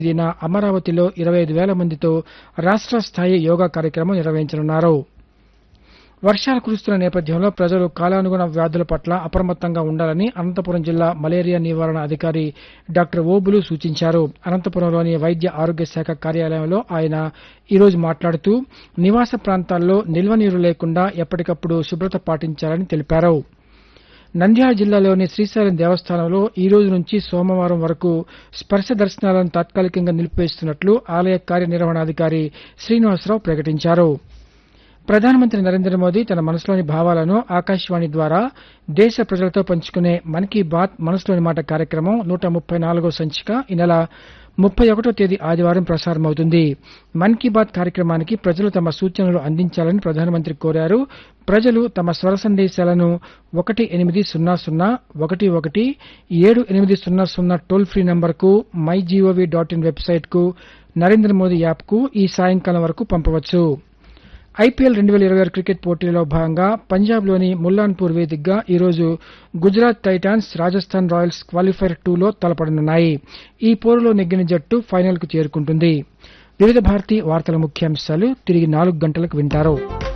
తేదీన అమరావతిలో ఇరవై ఐదు వేల మందితో రాష్ట్ర స్థాయి యోగా కార్యక్రమం నిర్వహించనున్నారు వర్షాలు కురుస్తున్న నేపథ్యంలో ప్రజలు కాలానుగుణ వ్యాధుల పట్ల అప్రమత్తంగా ఉండాలని అనంతపురం జిల్లా మలేరియా నివారణ అధికారి డాక్టర్ ఓబులు సూచించారు అనంతపురంలోని వైద్య ఆరోగ్య శాఖ కార్యాలయంలో ఆయన ఈరోజు మాట్లాడుతూ నివాస ప్రాంతాల్లో నిల్వ నీరు లేకుండా ఎప్పటికప్పుడు శుభ్రత పాటించాలని తెలిపారు నంద్యాల జిల్లాలోని శ్రీశైలం దేవస్థానంలో ఈ రోజు నుంచి సోమవారం వరకు స్పర్శ దర్శనాలను తాత్కాలికంగా నిలిపివేస్తున్నట్లు ఆలయ కార్యనిర్వహణాధికారి శ్రీనివాసరావు ప్రకటించారు ప్రధానమంత్రి నరేంద్ర మోదీ తన మనసులోని భావాలను ఆకాశవాణి ద్వారా దేశ ప్రజలతో పంచుకునే మన్ కీ బాత్ మనసులోని మాట కార్యక్రమం నూట ముప్పై నాలుగో సంచిక ఈ నెల ముప్పై ఒకటో తేదీ ఆదివారం ప్రసారమవుతుంది మన్ కీ బాత్ కార్యక్రమానికి ప్రజలు తమ సూచనలు అందించాలని ప్రధానమంత్రి కోరారు ప్రజలు తమ స్వర సందేశాలను ఒకటి ఎనిమిది సున్నా సున్నా ఒకటి ఒకటి ఏడు ఎనిమిది సున్నా సున్నా టోల్ ఫ్రీ నంబర్కు మై జీఓవీ డాట్ ఇన్ వెబ్సైట్కు నరేంద్ర మోదీ యాప్కు ఈ సాయంకాలం వరకు పంపవచ్చు ఐపీఎల్ రెండు వేల ఇరవై ఆరు క్రికెట్ పోటీలో భాగంగా పంజాబ్లోని ముల్లాన్పూర్ వేదికగా ఈరోజు Gujarat Titans Rajasthan Royals qualifier టూలో తలపడనున్నాయి ఈ పోరులో నెగ్గిన జట్టు ఫైనల్కు చేరుకుంటుంది వివిధ భారతి వార్తల ముఖ్యాంశాలు తిరిగి నాలుగు గంటలకు వింటారు